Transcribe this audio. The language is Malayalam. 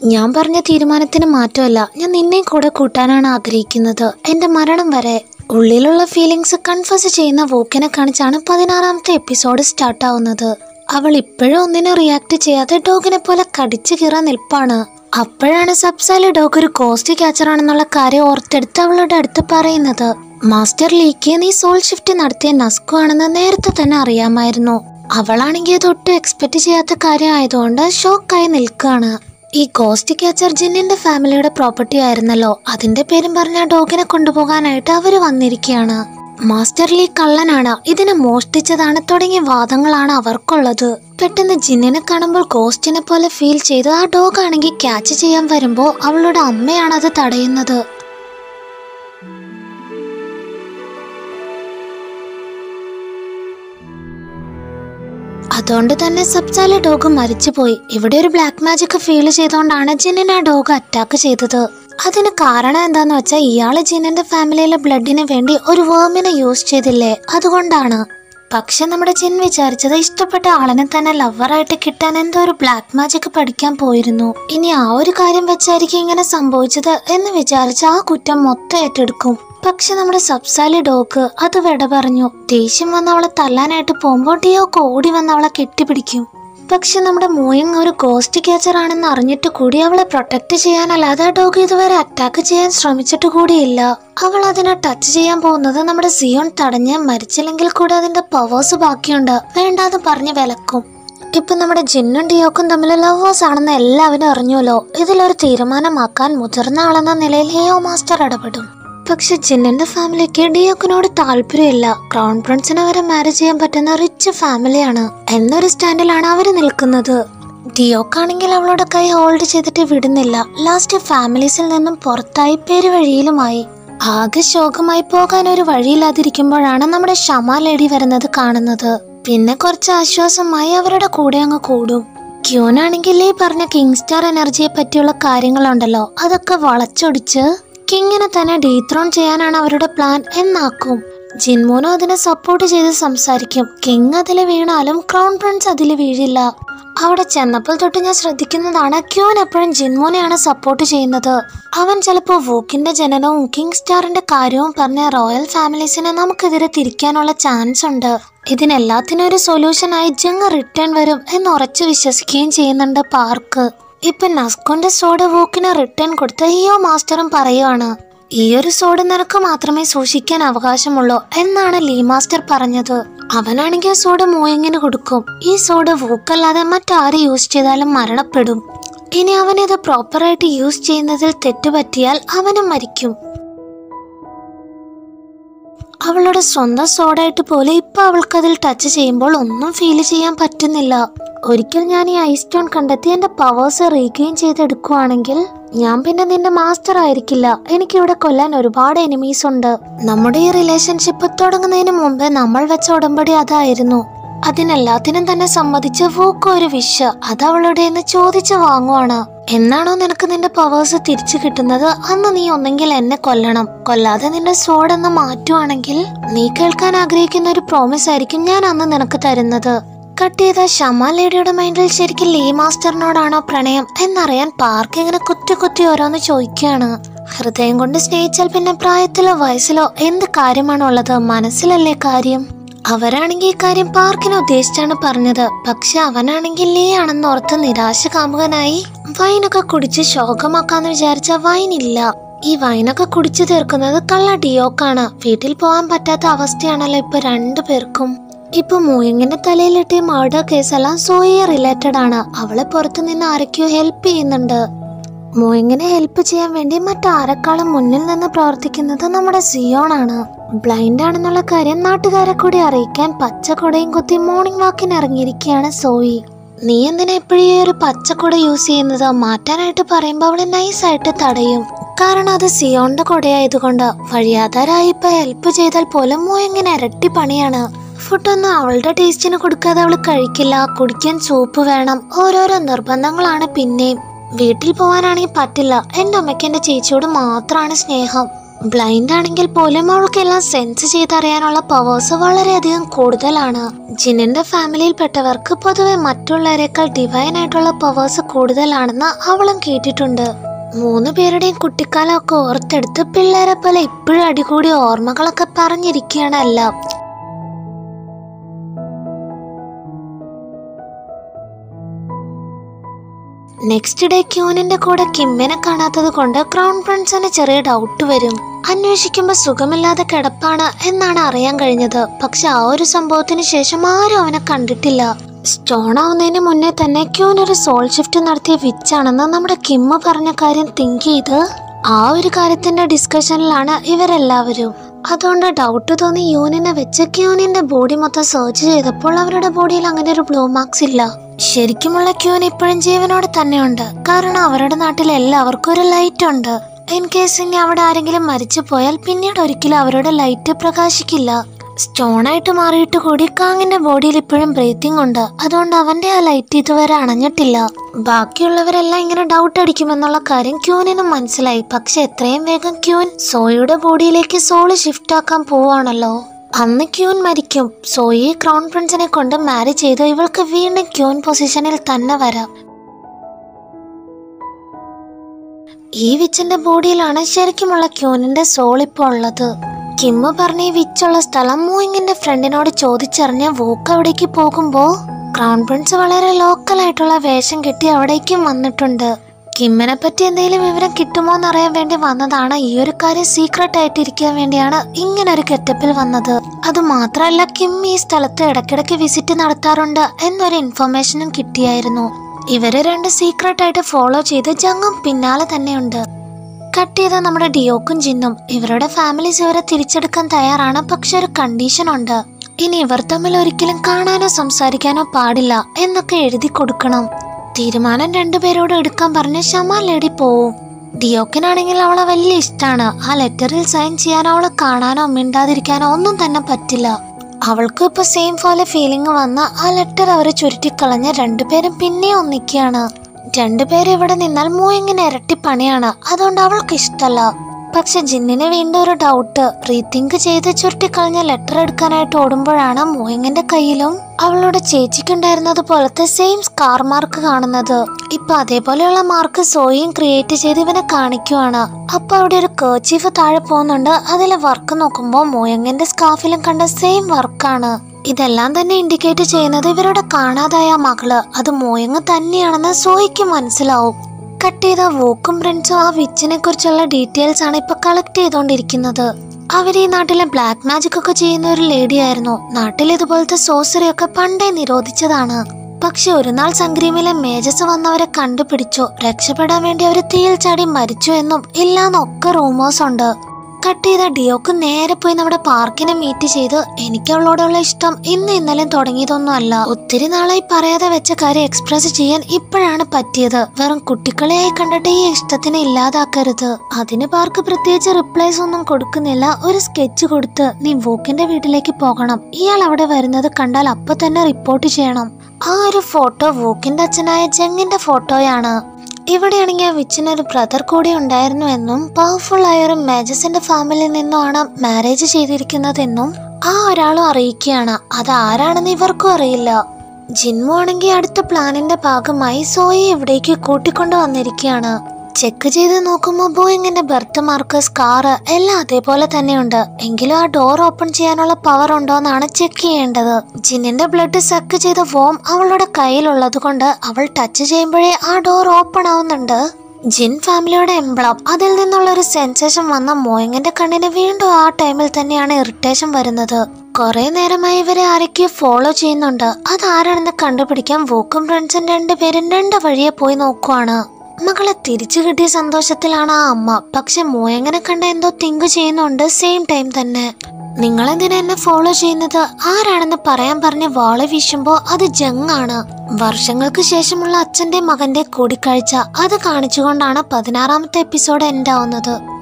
ഞാൻ പറഞ്ഞ തീരുമാനത്തിന് മാറ്റമല്ല ഞാൻ നിന്നെ കൂടെ കൂട്ടാനാണ് ആഗ്രഹിക്കുന്നത് എന്റെ മരണം വരെ ഉള്ളിലുള്ള ഫീലിങ്സ് കൺഫസ് ചെയ്യുന്ന വോക്കിനെ കാണിച്ചാണ് പതിനാറാമത്തെ എപ്പിസോഡ് സ്റ്റാർട്ട് ആവുന്നത് അവൾ ഇപ്പോഴും ഒന്നിനും റിയാക്ട് ചെയ്യാതെ ഡോഗിനെ പോലെ കടിച്ചു കീറാൻ നിൽപ്പാണ് അപ്പോഴാണ് സബ്സാലി ഡോഗ് ഒരു കോസ്റ്റ് ക്യാച്ചർ ആണെന്നുള്ള കാര്യം ഓർത്തെടുത്ത് അവളുടെ അടുത്ത് പറയുന്നത് മാസ്റ്റർ ലീക്ക് നീ സോൾ ഷിഫ്റ്റ് നടത്തിയ നസ്കു ആണെന്ന് നേരത്തെ തന്നെ അറിയാമായിരുന്നു അവളാണെങ്കിൽ അത് ഒട്ടും എക്സ്പെക്ട് ചെയ്യാത്ത കാര്യം ആയതുകൊണ്ട് ഷോക്കായി നിൽക്കുകയാണ് ഈ ഗോസ്റ്റ് ക്യാച്ചർ ജിന്നിന്റെ ഫാമിലിയുടെ പ്രോപ്പർട്ടി ആയിരുന്നല്ലോ അതിന്റെ പേരും പറഞ്ഞ ആ ഡോഗിനെ കൊണ്ടുപോകാനായിട്ട് അവര് വന്നിരിക്കുകയാണ് മാസ്റ്റർ ലീ കള്ളനാണ് ഇതിനെ മോഷ്ടിച്ചതാണ് തുടങ്ങിയ വാദങ്ങളാണ് അവർക്കുള്ളത് പെട്ടെന്ന് ജിന്നിനെ കാണുമ്പോൾ ഗോസ്റ്റിനെ പോലെ ഫീൽ ചെയ്ത് ആ ഡോഗ് ആണെങ്കിൽ ക്യാച്ച് ചെയ്യാൻ വരുമ്പോൾ അവളുടെ അമ്മയാണ് അത് തടയുന്നത് അതുകൊണ്ട് തന്നെ സബ്സാല ഡോഗ് മരിച്ചുപോയി ഇവിടെ ഒരു ബ്ലാക്ക് മാജിക് ഫീൽ ചെയ്തുകൊണ്ടാണ് ജിന്നിനെ ആ ഡോഗ് അറ്റാക്ക് ചെയ്തത് അതിന് കാരണം എന്താന്ന് വെച്ചാൽ ഇയാള് ജിന്നിന്റെ ഫാമിലിയിലെ ബ്ലഡിന് വേണ്ടി ഒരു വേമിനെ യൂസ് ചെയ്തില്ലേ അതുകൊണ്ടാണ് പക്ഷെ നമ്മുടെ ജിൻ വിചാരിച്ചത് ഇഷ്ടപ്പെട്ട ആളിനെ തന്നെ ലവറായിട്ട് കിട്ടാൻ എന്തോ ഒരു ബ്ലാക്ക് മാജിക് പഠിക്കാൻ പോയിരുന്നു ഇനി ആ ഒരു കാര്യം വെച്ചായിരിക്കും ഇങ്ങനെ സംഭവിച്ചത് എന്ന് വിചാരിച്ച് ആ കുറ്റം മൊത്തം ഏറ്റെടുക്കും പക്ഷെ നമ്മുടെ സബ്സാലി ഡോഗ് അത് വിട പറഞ്ഞു ദേഷ്യം വന്ന് അവളെ തല്ലാനായിട്ട് പോകുമ്പോൾ ഡിയോക്ക് ഓടി വന്ന് അവളെ കെട്ടിപ്പിടിക്കും പക്ഷെ നമ്മുടെ മൂയങ് ഒരു ഗോസ്റ്റ് ക്യാച്ചർ ആണെന്ന് അറിഞ്ഞിട്ട് കൂടി അവളെ പ്രൊട്ടക്ട് ചെയ്യാനല്ലാതെ ആ ഡോഗ് ഇതുവരെ അറ്റാക്ക് ചെയ്യാൻ ശ്രമിച്ചിട്ട് കൂടിയില്ല അവൾ അതിനെ ടച്ച് ചെയ്യാൻ പോകുന്നത് നമ്മുടെ സിയോൺ തടഞ്ഞ് മരിച്ചില്ലെങ്കിൽ കൂടി അതിന്റെ പവേഴ്സ് ബാക്കിയുണ്ട് വേണ്ടാന്ന് പറഞ്ഞ് വിലക്കും ഇപ്പൊ നമ്മുടെ ജിന്നും ഡിയോക്കും തമ്മിൽ ലവേഴ്സ് ആണെന്ന് എല്ലാവരും അറിഞ്ഞുല്ലോ ഇതിലൊരു തീരുമാനമാക്കാൻ മുതിർന്ന ആളെന്ന നിലയിൽ ലിയോ മാസ്റ്റർ ഇടപെടും പക്ഷെ ജിന്നിന്റെ ഫാമിലിക്ക് ഡിയോക്കിനോട് താല്പര്യമില്ല ക്രൗൺ പ്രിൻസിനെ വരെ മാരേജ് ചെയ്യാൻ പറ്റുന്ന റിച്ച് ഫാമിലിയാണ് എന്നൊരു സ്റ്റാൻഡിലാണ് അവര് നിൽക്കുന്നത് ഡിയോക്കാണെങ്കിൽ അവളുടെ കൈ ഹോൾഡ് ചെയ്തിട്ട് വിടുന്നില്ല ലാസ്റ്റ് ഫാമിലീസിൽ നിന്നും പുറത്തായി പെരുവഴിയിലുമായി ആകെ ശോകമായി പോകാൻ ഒരു വഴിയില്ലാതിരിക്കുമ്പോഴാണ് നമ്മുടെ ഷമ ലേഡി വരുന്നത് കാണുന്നത് പിന്നെ കുറച്ച് ആശ്വാസമായി അവരുടെ കൂടെ അങ്ങ് കൂടും ക്യൂനാണെങ്കിൽ ഈ പറഞ്ഞ കിങ് സ്റ്റാർ എനർജിയെ പറ്റിയുള്ള കാര്യങ്ങളുണ്ടല്ലോ അതൊക്കെ വളച്ചൊടിച്ച് കിങ്ങിനെ തന്നെ ഡീത്രോൺ ചെയ്യാനാണ് അവരുടെ പ്ലാൻ എന്നാക്കും ജിൻമോനും അതിനെ സപ്പോർട്ട് ചെയ്ത് സംസാരിക്കും കിങ് അതിൽ വീണാലും ക്രൗൺ പ്രിൻസ് അതിൽ വീഴില്ല അവിടെ ചെന്നപ്പോൾ തൊട്ട് ഞാൻ ശ്രദ്ധിക്കുന്നതാണ് ക്യൂൻ എപ്പോഴും ജിൻമോനെയാണ് സപ്പോർട്ട് ചെയ്യുന്നത് അവൻ ചിലപ്പോൾ വൂക്കിന്റെ ജനനവും കിങ് സ്റ്റാറിന്റെ കാര്യവും പറഞ്ഞ റോയൽ ഫാമിലീസിനെ നമുക്കെതിരെ തിരിക്കാനുള്ള ചാൻസ് ഉണ്ട് ഇതിനെല്ലാത്തിനും ഒരു സൊല്യൂഷനായി ജങ് റിട്ടേൺ വരും എന്ന് ഉറച്ചു വിശ്വസിക്കുകയും ചെയ്യുന്നുണ്ട് പാർക്ക് ഇപ്പൊ നസ്കോന്റെ സോഡ് വൂക്കിന് റിട്ടേൺ കൊടുത്ത ഹിയോ മാസ്റ്ററും പറയുവാണ് ഈ ഒരു സോഡ് നിനക്ക് മാത്രമേ സൂക്ഷിക്കാൻ അവകാശമുള്ളൂ എന്നാണ് ലീ മാസ്റ്റർ പറഞ്ഞത് അവനാണെങ്കിൽ ആ സോഡ് മൂയങ്ങിന് കൊടുക്കും ഈ സോഡ് വൂക്കല്ലാതെ മറ്റാര് യൂസ് ചെയ്താലും മരണപ്പെടും ഇനി അവനിത് പ്രോപ്പറായിട്ട് യൂസ് ചെയ്യുന്നതിൽ തെറ്റുപറ്റിയാൽ അവനും മരിക്കും അവളുടെ സ്വന്തം സോഡായിട്ട് പോലെ ഇപ്പൊ അവൾക്കതിൽ ടച്ച് ചെയ്യുമ്പോൾ ഒന്നും ഫീൽ ചെയ്യാൻ പറ്റുന്നില്ല ഒരിക്കൽ ഞാൻ ഈ ഐസ് സ്റ്റോൺ കണ്ടെത്തി എന്റെ പവേഴ്സ് റീഗെയിൻ ചെയ്തെടുക്കുവാണെങ്കിൽ ഞാൻ പിന്നെ നിന്റെ മാസ്റ്റർ ആയിരിക്കില്ല എനിക്കിവിടെ കൊല്ലാൻ ഒരുപാട് എനിമീസ് ഉണ്ട് നമ്മുടെ ഈ റിലേഷൻഷിപ്പ് തുടങ്ങുന്നതിന് മുമ്പേ നമ്മൾ വെച്ച ഉടമ്പടി അതായിരുന്നു അതിനെല്ലാത്തിനും തന്നെ സമ്മതിച്ച് വൂക്കോ ഒരു വിഷ് അത് അവളുടെ എന്ന് ചോദിച്ച് വാങ്ങുവാണ് എന്നാണോ നിനക്ക് നിന്റെ പവേഴ്സ് തിരിച്ചു കിട്ടുന്നത് അന്ന് നീ ഒന്നെങ്കിൽ എന്നെ കൊല്ലണം കൊല്ലാതെ നിന്റെ സോഡ് എന്ന് മാറ്റുവാണെങ്കിൽ നീ കേൾക്കാൻ ആഗ്രഹിക്കുന്ന ഒരു പ്രോമിസ് ആയിരിക്കും ഞാൻ അന്ന് നിനക്ക് തരുന്നത് കട്ട് ചെയ്ത ഷമ ലേഡിയുടെ മൈൻഡിൽ ശരിക്കും ലീ മാസ്റ്ററിനോടാണോ പ്രണയം എന്നറിയാൻ പാർക്ക് ഇങ്ങനെ കുത്തി കുത്തി ഓരോന്ന് ചോദിക്കുകയാണ് ഹൃദയം കൊണ്ട് സ്നേഹിച്ചാൽ പിന്നെ പ്രായത്തിലോ വയസ്സിലോ എന്ത് കാര്യമാണുള്ളത് മനസ്സിലല്ലേ കാര്യം അവരാണെങ്കിൽ ഈ കാര്യം പാർക്കിനെ ഉദ്ദേശിച്ചാണ് പറഞ്ഞത് പക്ഷെ അവനാണെങ്കിൽ ലീ ആണെന്ന് ഓർത്ത് നിരാശ കാമുകനായി വൈനൊക്കെ കുടിച്ച് ശോകമാക്കാന്ന് വിചാരിച്ച വൈനില്ല ഈ വൈനൊക്കെ കുടിച്ചു തീർക്കുന്നത് കള്ള ഡിയോക്കാണ് വീട്ടിൽ പോകാൻ പറ്റാത്ത അവസ്ഥയാണല്ലോ ഇപ്പൊ രണ്ടു പേർക്കും ഇപ്പൊ മൂയങ്ങിന്റെ തലയിലിട്ട് മർഡർ കേസെല്ലാം സോയെ റിലേറ്റഡ് ആണ് അവളെ പുറത്തു നിന്ന് ആരൊക്കെയോ ഹെൽപ്പ് ചെയ്യുന്നുണ്ട് മൂയങ്ങിനെ ഹെൽപ്പ് ചെയ്യാൻ വേണ്ടി മറ്റാരെക്കാളും മുന്നിൽ നിന്ന് പ്രവർത്തിക്കുന്നത് നമ്മുടെ സിയോൺ ആണ് ബ്ലൈൻഡ് ആണെന്നുള്ള കാര്യം നാട്ടുകാരെ കൂടി അറിയിക്കാൻ പച്ചക്കുടയും കുത്തി മോർണിംഗ് വാക്കിന് ഇറങ്ങിയിരിക്കുകയാണ് സോയി നീ എന്തിനാ എപ്പോഴും ഈ ഒരു പച്ചക്കുട യൂസ് ചെയ്യുന്നത് മാറ്റാനായിട്ട് പറയുമ്പോൾ അവള് നൈസായിട്ട് തടയും കാരണം അത് സിയോണിന്റെ കുടയായതുകൊണ്ട് വഴിയാധാരായി ഇപ്പൊ ഹെൽപ്പ് ചെയ്താൽ പോലും മൂയങ്ങിന് ഇരട്ടി പണിയാണ് ഫുഡൊന്നും അവളുടെ ടേസ്റ്റിന് കൊടുക്കാതെ അവള് കഴിക്കില്ല കുടിക്കാൻ സൂപ്പ് വേണം ഓരോരോ നിർബന്ധങ്ങളാണ് പിന്നെയും വീട്ടിൽ പോകാനാണെങ്കിൽ പറ്റില്ല എൻ്റെ അമ്മയ്ക്ക് എൻ്റെ ചേച്ചിയോട് മാത്രമാണ് സ്നേഹം ബ്ലൈൻഡ് ആണെങ്കിൽ പോലും അവൾക്കെല്ലാം സെൻസ് ചെയ്തറിയാനുള്ള പവേഴ്സ് വളരെയധികം കൂടുതലാണ് ജിന്നിന്റെ ഫാമിലിയിൽപ്പെട്ടവർക്ക് പൊതുവെ മറ്റുള്ളവരെക്കാൾ ഡിവൈൻ ആയിട്ടുള്ള പവേഴ്സ് കൂടുതലാണെന്ന് അവളും കേട്ടിട്ടുണ്ട് മൂന്ന് പേരുടെയും കുട്ടിക്കാലമൊക്കെ ഓർത്തെടുത്ത് പിള്ളേരെ പോലെ ഇപ്പോഴും അടികൂടി ഓർമ്മകളൊക്കെ പറഞ്ഞിരിക്കുകയാണ് എല്ലാം നെക്സ്റ്റ് ഡേ ക്യൂനിന്റെ കൂടെ കിമ്മിനെ കാണാത്തത് കൊണ്ട് ക്രൗൺ പ്രിൻസിന് ചെറിയ ഡൗട്ട് വരും അന്വേഷിക്കുമ്പോൾ സുഖമില്ലാതെ കിടപ്പാണ് എന്നാണ് അറിയാൻ കഴിഞ്ഞത് പക്ഷെ ആ ഒരു സംഭവത്തിന് ശേഷം ആരും അവനെ കണ്ടിട്ടില്ല സ്റ്റോൺ ആവുന്നതിന് മുന്നേ തന്നെ ക്യൂൻ ഒരു സോൾ ഷിഫ്റ്റ് നടത്തിയ വിച്ചാണെന്ന് നമ്മുടെ കിമ്മ് പറഞ്ഞ കാര്യം തിങ്ക് ചെയ്ത് ആ ഒരു കാര്യത്തിന്റെ ഡിസ്കഷനിലാണ് ഇവരെല്ലാവരും അതുകൊണ്ട് ഡൗട്ട് തോന്നി യൂനിനെ വെച്ച് ക്യൂനിന്റെ ബോഡി മൊത്തം സെർച്ച് ചെയ്തപ്പോൾ അവരുടെ ബോഡിയിൽ അങ്ങനെ ഒരു ബ്ലൂ മാർക്സ് ഇല്ല ശരിക്കുമുള്ള ക്യൂൻ ഇപ്പോഴും ജീവനോടെ തന്നെയുണ്ട് കാരണം അവരുടെ നാട്ടിൽ എല്ലാവർക്കും ഒരു ലൈറ്റ് ഉണ്ട് ഇൻ കേസ് ഇനി അവിടെ ആരെങ്കിലും മരിച്ചു പോയാൽ പിന്നീട് ഒരിക്കലും അവരുടെ ലൈറ്റ് പ്രകാശിക്കില്ല സ്റ്റോൺ ആയിട്ട് മാറിയിട്ട് കൂടി കാങ്ങിന്റെ ബോഡിയിൽ ഇപ്പോഴും ബ്രീത്തിങ് ഉണ്ട് അതുകൊണ്ട് അവന്റെ ആ ലൈറ്റ് ഇതുവരെ അണഞ്ഞിട്ടില്ല ബാക്കിയുള്ളവരെല്ലാം ഇങ്ങനെ ഡൗട്ട് അടിക്കുമെന്നുള്ള കാര്യം ക്യൂനിനും മനസ്സിലായി പക്ഷെ എത്രയും വേഗം ക്യൂൻ സോയുടെ ബോഡിയിലേക്ക് സോള് ഷിഫ്റ്റ് ആക്കാൻ പോവാണല്ലോ അന്ന് ക്യൂൻ മരിക്കും സോയെ ക്രൗൺ പ്രിൻസിനെ കൊണ്ട് മാരി ചെയ്ത് ഇവൾക്ക് വീണ്ടും ക്യൂൻ പൊസിഷനിൽ തന്നെ വരാം ഈ വിച്ചിന്റെ ബോഡിയിലാണ് ശരിക്കുമുള്ള ക്യൂനിന്റെ സോൾ ഇപ്പോൾ ഉള്ളത് കിമ്മ് പറഞ്ഞ ഈ വിച്ചുള്ള സ്ഥലം മൂയിങ്ങിന്റെ ഫ്രണ്ടിനോട് ചോദിച്ചറിഞ്ഞ് വോക്ക് അവിടേക്ക് പോകുമ്പോ ക്രൗൺ പ്രിൻസ് വളരെ ലോക്കൽ ആയിട്ടുള്ള വേഷം കെട്ടി അവിടേക്കും വന്നിട്ടുണ്ട് കിമ്മിനെ പറ്റി എന്തെങ്കിലും വിവരം കിട്ടുമോ എന്നറിയാൻ വേണ്ടി വന്നതാണ് ഈ ഒരു കാര്യം സീക്രട്ട് ആയിട്ട് ഇരിക്കാൻ വേണ്ടിയാണ് ഇങ്ങനെ ഒരു ഗെറ്റപ്പിൽ വന്നത് അത് മാത്രമല്ല കിം ഈ സ്ഥലത്ത് ഇടയ്ക്കിടയ്ക്ക് വിസിറ്റ് നടത്താറുണ്ട് എന്നൊരു ഇൻഫർമേഷനും കിട്ടിയായിരുന്നു ഇവര് രണ്ട് സീക്രട്ട് ആയിട്ട് ഫോളോ ചെയ്ത് ജങ്ങും പിന്നാലെ തന്നെയുണ്ട് കട്ട് ചെയ്ത നമ്മുടെ ഡിയോക്കും ജിന്നും ഇവരുടെ ഫാമിലീസ് ഇവരെ തിരിച്ചെടുക്കാൻ തയ്യാറാണ് പക്ഷെ ഒരു കണ്ടീഷൻ ഉണ്ട് ഇനി ഇവർ തമ്മിൽ ഒരിക്കലും കാണാനോ സംസാരിക്കാനോ പാടില്ല എന്നൊക്കെ എഴുതി കൊടുക്കണം തീരുമാനം രണ്ടുപേരോട് എടുക്കാൻ പറഞ്ഞ് ഷമാ ലേഡി പോവും ഡിയോക്കിനാണെങ്കിൽ അവളെ വലിയ ഇഷ്ടമാണ് ആ ലെറ്ററിൽ സൈൻ ചെയ്യാനോ അവളെ കാണാനോ മിണ്ടാതിരിക്കാനോ ഒന്നും തന്നെ പറ്റില്ല അവൾക്കും ഇപ്പൊ സെയിം പോലെ ഫീലിംഗ് വന്ന ആ ലെറ്റർ അവരെ ചുരുട്ടിക്കളഞ്ഞ് രണ്ടുപേരും പിന്നെ ഒന്നിക്കുകയാണ് രണ്ടുപേരും ഇവിടെ നിന്നാൽ മൂയിങ്ങിന് ഇരട്ടി പണിയാണ് അതുകൊണ്ട് അവൾക്ക് ഇഷ്ടല്ല പക്ഷെ ജിന്നിന് വീണ്ടും ഒരു ഡൗട്ട് റീതിങ്ക് ചെയ്ത് ചുരുട്ടിക്കളഞ്ഞ ലെറ്റർ എടുക്കാനായിട്ട് ഓടുമ്പോഴാണ് മൂയിങ്ങിന്റെ കയ്യിലും അവളുടെ ചേച്ചിക്കുണ്ടായിരുന്നത് പോലത്തെ സെയിം സ്കാർ മാർക്ക് കാണുന്നത് ഇപ്പൊ അതേപോലെയുള്ള മാർക്ക് സോയും ക്രിയേറ്റ് ചെയ്ത് ഇവനെ കാണിക്കുവാണ് അപ്പൊ അവിടെ ഒരു കേച്ചീഫ് താഴെ പോകുന്നുണ്ട് അതിലെ വർക്ക് നോക്കുമ്പോൾ മോയങ്ങിന്റെ സ്കാഫിലും കണ്ട സെയിം വർക്കാണ് ഇതെല്ലാം തന്നെ ഇൻഡിക്കേറ്റ് ചെയ്യുന്നത് ഇവരുടെ കാണാതായ മകള് അത് മോയങ്ങ് തന്നെയാണെന്ന് സോയിക്ക് മനസ്സിലാവും കട്ട് ചെയ്ത വോക്കും ഫ്രണ്ട്സും ആ വിച്ചിനെ കുറിച്ചുള്ള ഡീറ്റെയിൽസ് ആണ് ഇപ്പൊ കളക്ട് ചെയ്തുകൊണ്ടിരിക്കുന്നത് അവർ ഈ നാട്ടിലെ ബ്ലാക്ക് മാജിക് ഒക്കെ ചെയ്യുന്ന ഒരു ലേഡി ആയിരുന്നു നാട്ടിൽ ഇതുപോലത്തെ സോസറി ഒക്കെ പണ്ടേ നിരോധിച്ചതാണ് പക്ഷെ ഒരു നാൾ സംഗ്രീമിലെ മേജസ് വന്നവരെ കണ്ടുപിടിച്ചു രക്ഷപ്പെടാൻ വേണ്ടി അവർ തീയിൽ ചാടി മരിച്ചു എന്നും ഇല്ലാന്നൊക്കെ റൂമേഴ്സ് ഉണ്ട് കട്ട് ചെയ്ത ഡിയോക്ക് നേരെ പോയി നമ്മുടെ പാർക്കിനെ മീറ്റ് ചെയ്ത് എനിക്ക് അവളോടുള്ള ഇഷ്ടം ഇന്ന് ഇന്നലെയും തുടങ്ങിയതൊന്നും അല്ല ഒത്തിരി നാളായി പറയാതെ വെച്ച കാര്യം എക്സ്പ്രസ് ചെയ്യാൻ ഇപ്പോഴാണ് പറ്റിയത് വെറും കുട്ടികളെയായി കണ്ടിട്ട് ഈ ഇഷ്ടത്തിനെ ഇല്ലാതാക്കരുത് അതിന് പാർക്ക് പ്രത്യേകിച്ച് റിപ്ലൈസ് ഒന്നും കൊടുക്കുന്നില്ല ഒരു സ്കെച്ച് കൊടുത്ത് നീ വോക്കിന്റെ വീട്ടിലേക്ക് പോകണം ഇയാൾ അവിടെ വരുന്നത് കണ്ടാൽ അപ്പൊ തന്നെ റിപ്പോർട്ട് ചെയ്യണം ആ ഒരു ഫോട്ടോ വോക്കിന്റെ അച്ഛനായ ജങ്ങിന്റെ ഫോട്ടോയാണ് ഇവിടെയാണെങ്കിൽ ആ വിച്ചിനൊരു ബ്രദർ കൂടി ഉണ്ടായിരുന്നു എന്നും പവർഫുൾ ആയ ഒരു മേജസിന്റെ ഫാമിലിയിൽ നിന്നുമാണ് മാരേജ് ചെയ്തിരിക്കുന്നതെന്നും ആ ഒരാളും അറിയിക്കുകയാണ് അത് ആരാണെന്ന് ഇവർക്കും അറിയില്ല ജിൻമു ആണെങ്കിൽ അടുത്ത പ്ലാനിന്റെ ഭാഗമായി സോയെ ഇവിടേക്ക് കൂട്ടിക്കൊണ്ടു വന്നിരിക്കുകയാണ് ചെക്ക് ചെയ്ത് നോക്കുമ്പോൾ ബോയിങ്ങിന്റെ ബർത്ത് മാർക്ക് സ്കാർ എല്ലാം അതേപോലെ തന്നെയുണ്ട് എങ്കിലും ആ ഡോർ ഓപ്പൺ ചെയ്യാനുള്ള പവർ ഉണ്ടോന്നാണ് ചെക്ക് ചെയ്യേണ്ടത് ജിന്നിന്റെ ബ്ലഡ് സക്ക് ചെയ്ത വോം അവളുടെ കയ്യിലുള്ളത് കൊണ്ട് അവൾ ടച്ച് ചെയ്യുമ്പോഴേ ആ ഡോർ ഓപ്പൺ ആവുന്നുണ്ട് ജിൻ ഫാമിലിയുടെ എംബ്ലം അതിൽ നിന്നുള്ള ഒരു സെൻസേഷൻ വന്ന മോയങ്ങിന്റെ കണ്ണിന് വീണ്ടും ആ ടൈമിൽ തന്നെയാണ് ഇറിറ്റേഷൻ വരുന്നത് കുറെ നേരമായി ഇവരെ ആരൊക്കെയോ ഫോളോ ചെയ്യുന്നുണ്ട് അതാരാണെന്ന് കണ്ടുപിടിക്കാൻ വോക്കും ഫ്രണ്ട്സും രണ്ടുപേരും രണ്ട് വഴിയെ പോയി നോക്കുവാണ് മകളെ തിരിച്ചു കിട്ടിയ സന്തോഷത്തിലാണ് ആ അമ്മ പക്ഷെ മോയങ്ങനെ കണ്ട എന്തോ തിങ്ക് ചെയ്യുന്നുണ്ട് സെയിം ടൈം തന്നെ നിങ്ങളെന്തിനാ എന്നെ ഫോളോ ചെയ്യുന്നത് ആരാണെന്ന് പറയാൻ പറഞ്ഞ് വാള വീശുമ്പോ അത് ജങ്ങാണ് വർഷങ്ങൾക്ക് ശേഷമുള്ള അച്ഛന്റെ മകന്റെ കൂടിക്കാഴ്ച അത് കാണിച്ചുകൊണ്ടാണ് പതിനാറാമത്തെ എപ്പിസോഡ് എൻഡ് ആവുന്നത്